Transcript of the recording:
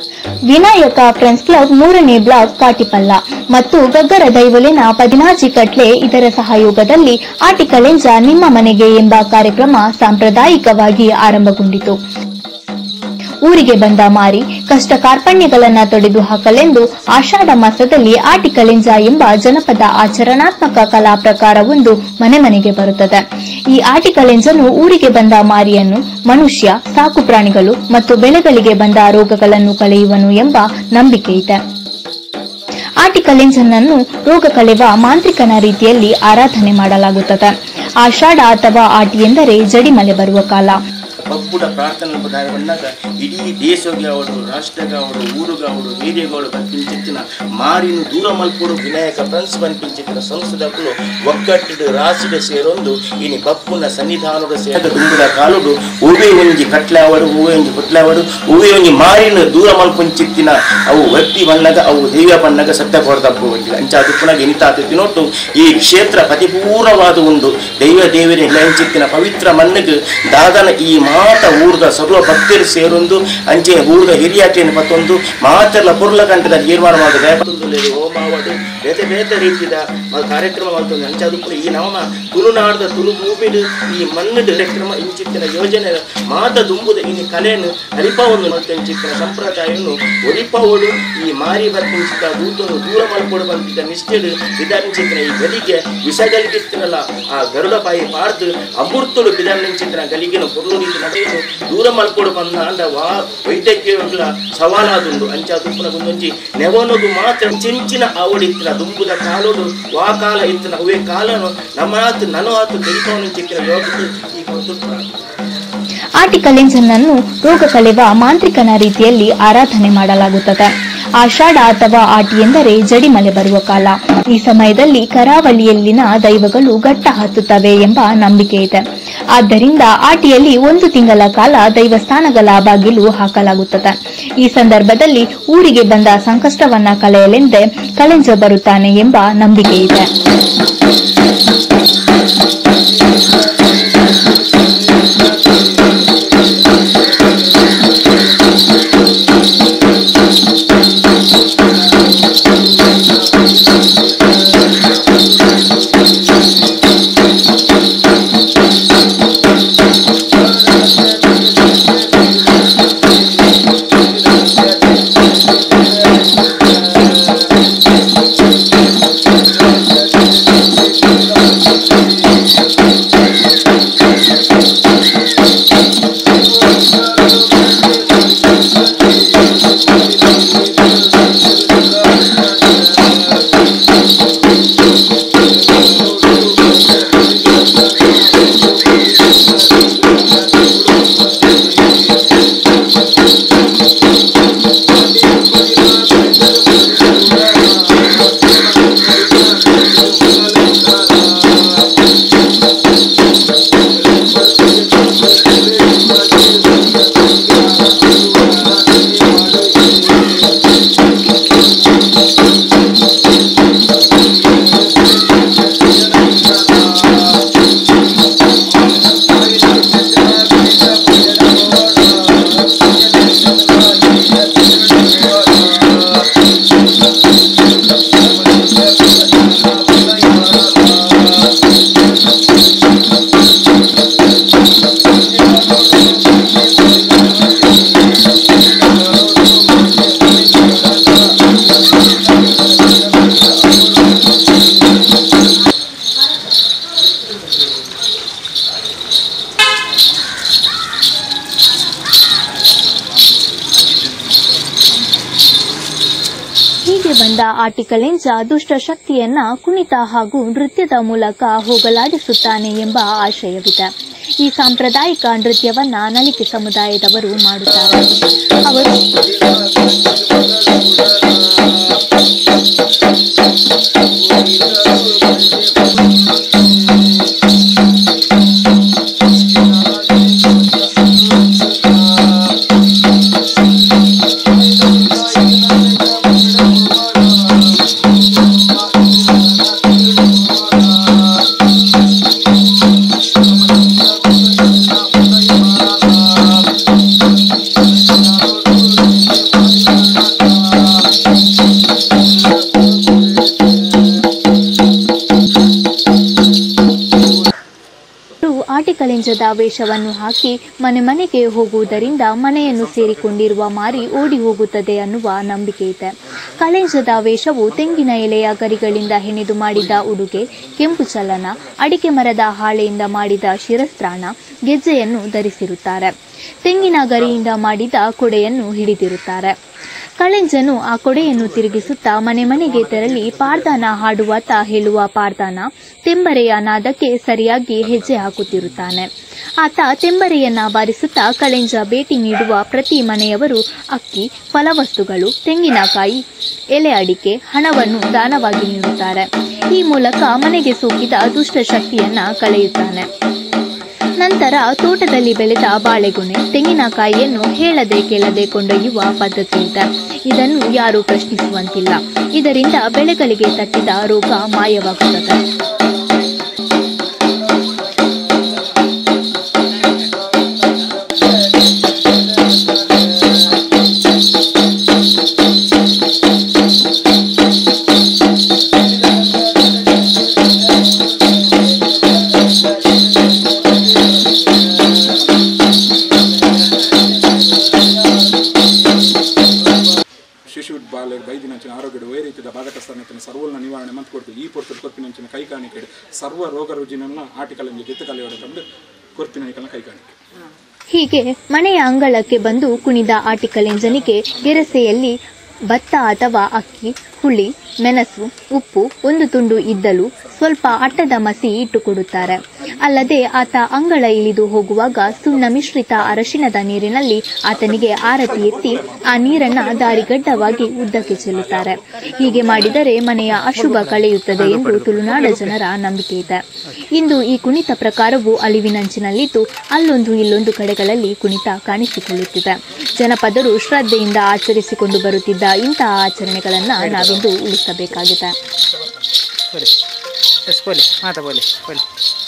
Vinayaka friends club ಮೂರನೇ block Katipalla ಮತ್ತು ಗಗ್ಗರ ದೈವಲಿನ ಪದಿನಾಜಿ ಕಟ್ಲೆ ಇದರ ಸಹಯೋಗದಲ್ಲಿ ಆಟಿಕಲೆಂಜ ನಿಮ್ಮ ಮನೆಗೆ ಎಂಬ ಕಾರ್ಯಕ್ರಮ ಸಾಂಪ್ರದಾಯಿಕವಾಗಿ ಆರಂಭಗೊಂಡಿತು ಊರಿಗೆ ಬಂದ ಮಾರಿ ಕಷ್ಟ ಕಾರ್ಪಣ್ಯಗಳನ್ನ ತೊಡೆದು ಹಾಕಲೆಂದು ಆಷಾಢ ಮಾಸದಲ್ಲಿ ಆಟಿಕಲೆಂಜ ಎಂಬ ಜನಪದ ಆಚರಣಾತ್ಮಕ ಕಲಾ ಪ್ರಕಾರವೊಂದು ಮನೆ ಮನೆಗೆ ಬರುತ್ತದೆ ಈ ಆಟಿಕಲೆಂಜನು ಊರಿಗೆ ಬಂದ ಮಾರಿಯನ್ನು ಮನುಷ್ಯ ಸಾಕು ಪ್ರಾಣಿಗಳು ಮತ್ತು ಬೆಳೆಗಳಿಗೆ ಬಂದ ರೋಗಗಳನ್ನು ಕಳೆಯುವನು ಎಂಬ ನಂಬಿಕೆ ಇದೆ ಆಟಿಕಲೆಂಜನನ್ನು ರೋಗ ಕಳೆವ ಮಾಂತ್ರಿಕನ ರೀತಿಯಲ್ಲಿ ಆರಾಧನೆ ಮಾಡಲಾಗುತ್ತದೆ ಆಷಾಢ ಅಥವಾ ಆಟಿ ಎಂದರೆ ಜಡಿಮಲೆ ಬರುವ ಕಾಲ ಬಬ್ಬುಡ ಪ್ರಾರ್ಥನೆ ಪ್ರಕಾರ ಬಂದಾಗ ಇಡೀ ದೇಶಗೆ ಅವರು ರಾಷ್ಟ್ರಗ ಅವರು ಊರುಗ ಅವರು ಏರಿಯಾಗಳು ಪಿಂಚಿತ್ತಿನ ಮಾರಿನ ದೂರ ಮಲ್ಪುಡು ವಿನಾಯಕ ಫ್ರೆಂಡ್ಸ್ ಪಿಂಚಿತ್ತಿನ ಸಂಸದಗಳು ಒಗ್ಗಟ್ಟಿಡು ರಾಸಿಡ ಸೇರೊಂದು ಇನಿ ಬಪ್ಪುನ ಸನ್ನಿಧಾನದ ಸೇರ ದುಂಬುದ ಕಾಲುಡು ಹೂವೆ ಒಂಜಿ ಕಟ್ಲೆ ಅವರು ಹೂವೆ ಒಂಜಿ ಪುಟ್ಲೆ ಅವರು ಹೂವೆ ಒಂಜಿ ಮಾರಿನ ದೂರ ಮಲ್ಪುಂಚಿತ್ತಿನ ಅವು ವ್ಯಕ್ತಿ ಬಣ್ಣಗ ಅವು ದೈವ ಬಣ್ಣಗ ಸತ್ಯ ಕೊರದಪ್ಪು ಒಂಜಿ ಅಂಚ ಪುನಃ ಎನಿತಾತು ತಿನ್ನೊಟ್ಟು ಈ ಕ್ಷೇತ್ರ ಪರಿಪೂರ್ಣವಾದ ಉಂಡು ದೈವ ದೇವರೇ ಲಂಚಿತ್ತಿನ ಪವಿತ್ರ ಮಣ್ಣಿಗೆ ದಾದನ ಈ ಮಾತ ಊರ್ದ ಸರ್ವ ಭಕ್ತರು ಸೇರೊಂದು ಅಂಚೆ ಊರ್ದ ಹಿರಿಯಾಟೆಯನ್ನು ಪತ್ತೊಂದು ಮಾತೆಲ್ಲ ಪುರ್ಲ ಕಂಠದ ತೀರ್ಮಾನ ಮಾಡಿದ್ರೆ ಹೋಮಾವಡು ಬೇತೆ ಬೇತೆ ರೀತಿಯ ಮ- ಕಾರ್ಯಕ್ರಮ ಮಾಡ್ತಂದು ಅಂಚೆ ಅದು ಕೂಡ ಈ ನವಮ ತುಳುನಾಡದ ತುಳು ಭೂಮಿಡು ಈ ಮಣ್ಣದ ಕಾರ್ಯಕ್ರಮ ಇಂಚಿತ್ತಿನ ಯೋಜನೆ ಮಾತ ದುಂಬುದ ಇನ್ನು ಕಲೆಯನ್ನು ಅರಿಪವನ್ನು ಮಾಡ್ತಂಚಿತ್ತಿನ ಸಂಪ್ರದಾಯವನ್ನು ಒರಿಪವಡು ಈ ಮಾರಿ ಬರ್ತಿಂಚಿತ ದೂತನು ದೂರ ಮಲ್ಪಡು ಬಂದಿದ್ದ ನಿಷ್ಠೆಡು ವಿಧಾನಿಂಚಿತ್ತಿನ ಈ ಗಲಿಗೆ ವಿಷಗಲಿಗಿತ್ತಿನಲ್ಲ ಆ ಗರುಡ ಬಾಯಿ ಪಾರ್ದು ಅಮೃತುಡು ವಿಧಾನಿಂಚಿತ್ತಿನ ಗಲಿಗೆನು ಪೊರ್ಲು ರೀತಿ ನಡೆಯಲು ದೂರ ಮಲ್ಪಡು ಬಂದ ಅಂದ ವಾ ವೈದ್ಯಕೀಯ ಸವಾಲಾದುಂಡು ಅಂಚ ದುಂಬುನ ಗುಂದೊಂಜಿ ನೆವನದು ಮಾತ್ರ ಚೆಂಚಿನ ಅವಡಿತ್ತಿನ ದುಂಬುದ ಕಾಲೋಡು ವಾ ಕಾಲ ಇತ್ತಿನ ಅವೇ ಕಾಲನು ನಮ್ಮ ಆತು ನನು ಆತು ತೆರಿಪವನು ಚಿಕ್ಕಿನ ಯೋಗದ್ದು ಈ ಒಂದು ಆಟಿಕಲೆಂಜನನ್ನು ರೋಗ ಕಳೆವ ಮಾಂತ್ರಿಕನ ರೀತಿಯಲ್ಲಿ ಆರಾಧನೆ ಮಾಡಲಾಗುತ್ತದೆ ಆಷಾಢ ಅಥವಾ ಆಟಿ ಎಂದರೆ ಜಡಿಮಲೆ ಬರುವ ಕಾಲ ಈ ಸಮಯದಲ್ಲಿ ಕರಾವಳಿಯಲ್ಲಿನ ದೈವಗಳು ಗಟ್ಟ ಹತ್ತುತ್ತವೆ ಎಂಬ ನಂಬಿಕೆ ಇದೆ ಆದ್ದರಿಂದ ಆಟಿಯಲ್ಲಿ ಒಂದು ತಿಂಗಳ ಕಾಲ ದೈವಸ್ಥಾನಗಳ ಬಾಗಿಲು ಹಾಕಲಾಗುತ್ತದೆ ಈ ಸಂದರ್ಭದಲ್ಲಿ ಊರಿಗೆ ಬಂದ ಸಂಕಷ್ಟವನ್ನ ಕಳೆಯಲೆಂದೇ ಕಲೆಂಜ ಬರುತ್ತಾನೆ ಎಂಬ ನಂಬಿಕೆ ಇದೆ ಹೀಗೆ ಬಂದ ಆಟಿಕಲೆಂಜ ದುಷ್ಟ ಶಕ್ತಿಯನ್ನ ಕುಣಿತ ಹಾಗೂ ನೃತ್ಯದ ಮೂಲಕ ಹೋಗಲಾಡಿಸುತ್ತಾನೆ ಎಂಬ ಆಶಯವಿದೆ ಈ ಸಾಂಪ್ರದಾಯಿಕ ನೃತ್ಯವನ್ನ ನಲಿಕೆ ಸಮುದಾಯದವರು ಮಾಡುತ್ತಾರೆ ಅವರು ಕಲೆಂಜದ ವೇಷವನ್ನು ಹಾಕಿ ಮನೆ ಮನೆಗೆ ಹೋಗುವುದರಿಂದ ಮನೆಯನ್ನು ಸೇರಿಕೊಂಡಿರುವ ಮಾರಿ ಓಡಿ ಹೋಗುತ್ತದೆ ಅನ್ನುವ ನಂಬಿಕೆ ಇದೆ ಕಲೆಂಜದ ವೇಷವು ತೆಂಗಿನ ಎಲೆಯ ಗರಿಗಳಿಂದ ಹೆಣೆದು ಮಾಡಿದ ಉಡುಗೆ ಕೆಂಪು ಚಲನ ಅಡಿಕೆ ಮರದ ಹಾಳೆಯಿಂದ ಮಾಡಿದ ಶಿರಸ್ತ್ರಾಣ ಗೆಜ್ಜೆಯನ್ನು ಧರಿಸಿರುತ್ತಾರೆ ತೆಂಗಿನ ಗರಿಯಿಂದ ಮಾಡಿದ ಕೊಡೆಯನ್ನು ಹಿಡಿದಿರುತ್ತಾರೆ ಕಳೆಂಜನು ಆ ಕೊಡೆಯನ್ನು ತಿರುಗಿಸುತ್ತಾ ಮನೆ ಮನೆಗೆ ತೆರಳಿ ಪಾರ್ದಾನ ಹಾಡುವಾತ ಹೇಳುವ ಪಾರ್ದಾನ ತೆಂಬರೆಯ ನಾದಕ್ಕೆ ಸರಿಯಾಗಿ ಹೆಜ್ಜೆ ಹಾಕುತ್ತಿರುತ್ತಾನೆ ಆತ ತೆಂಬರೆಯನ್ನ ಬಾರಿಸುತ್ತಾ ಕಳೆಂಜ ಭೇಟಿ ನೀಡುವ ಪ್ರತಿ ಮನೆಯವರು ಅಕ್ಕಿ ಫಲವಸ್ತುಗಳು ತೆಂಗಿನಕಾಯಿ ಎಲೆ ಅಡಿಕೆ ಹಣವನ್ನು ದಾನವಾಗಿ ನೀಡುತ್ತಾರೆ ಈ ಮೂಲಕ ಮನೆಗೆ ಸೋಕಿದ ದುಷ್ಟ ಶಕ್ತಿಯನ್ನ ಕಳೆಯುತ್ತಾನೆ ನಂತರ ತೋಟದಲ್ಲಿ ಬೆಳೆದ ಬಾಳೆಗೊನೆ ತೆಂಗಿನಕಾಯಿಯನ್ನು ಹೇಳದೆ ಕೇಳದೆ ಕೊಂಡೊಯ್ಯುವ ಪದ್ಧತಿ ಇದೆ ಇದನ್ನು ಯಾರೂ ಪ್ರಶ್ನಿಸುವಂತಿಲ್ಲ ಇದರಿಂದ ಬೆಳೆಗಳಿಗೆ ತಟ್ಟಿದ ರೋಗ ಮಾಯವಾಗುತ್ತದೆ ಶಿಶು ಬಾಲೆ ಬೈದಿನಂಚಿನ ಆರೋಗ್ಯದ ವೈರೀತ್ಯದ ಬಾಧಕಸ್ತನಂಚಿನ ಸರ್ವಲ್ನ ನಿವಾರಣೆ ಮಂತ್ ಕೊಡ್ತು ಈ ಪೊರ್ತದ ಕೊರ್ಪಿನಂಚಿನ ಕೈಕಾಣಿಕೆ ಸರ್ವ ರೋಗ ರುಜಿನನ್ನ ಆಟಿಕಲಿಂದ ಗೆತ್ತು ಕಲೆಯೋಡ ತಂದು ಕೊರ್ಪಿನ ಕೈಕಾಣಿಕೆ ಹೀಗೆ ಮನೆಯ ಅಂಗಳಕ್ಕೆ ಬಂದು ಕುಣಿದ ಆಟಿಕಲೆಂಜನಿಗೆ ಗೆರಸೆಯಲ್ಲಿ ಭತ್ತ ಅಥವಾ ಅಕ್ಕಿ ಹುಳಿ ಮೆಣಸು ಉಪ್ಪು ಒಂದು ತುಂಡು ಇದ್ದಲು ಸ್ವಲ್ಪ ಅಟ್ಟದ ಮಸಿ ಇಟ್ಟುಕೊಡುತ್ತಾರೆ ಅಲ್ಲದೆ ಆತ ಅಂಗಳ ಇಳಿದು ಹೋಗುವಾಗ ಸುಣ್ಣ ಮಿಶ್ರಿತ ಅರಶಿಣದ ನೀರಿನಲ್ಲಿ ಆತನಿಗೆ ಆರತಿ ಎತ್ತಿ ಆ ನೀರನ್ನ ದಾರಿಗಡ್ಡವಾಗಿ ಉದ್ದಕ್ಕೆ ಚೆಲ್ಲುತ್ತಾರೆ ಹೀಗೆ ಮಾಡಿದರೆ ಮನೆಯ ಅಶುಭ ಕಳೆಯುತ್ತದೆ ಎಂದು ತುಳುನಾಡ ಜನರ ನಂಬಿಕೆ ಇದೆ ಇಂದು ಈ ಕುಣಿತ ಪ್ರಕಾರವು ಅಳಿವಿನಂಚಿನಲ್ಲಿದ್ದು ಅಲ್ಲೊಂದು ಇಲ್ಲೊಂದು ಕಡೆಗಳಲ್ಲಿ ಕುಣಿತ ಕಾಣಿಸಿಕೊಳ್ಳುತ್ತಿದೆ ಜನಪದರು ಶ್ರದ್ಧೆಯಿಂದ ಆಚರಿಸಿಕೊಂಡು ಬರುತ್ತಿದ್ದ ಇಂತಹ ಆಚರಣೆಗಳನ್ನ ನಾವಿಂದು ಉಳಿಸಬೇಕಾಗಿದೆ बोले बस बोले माता बोले बोले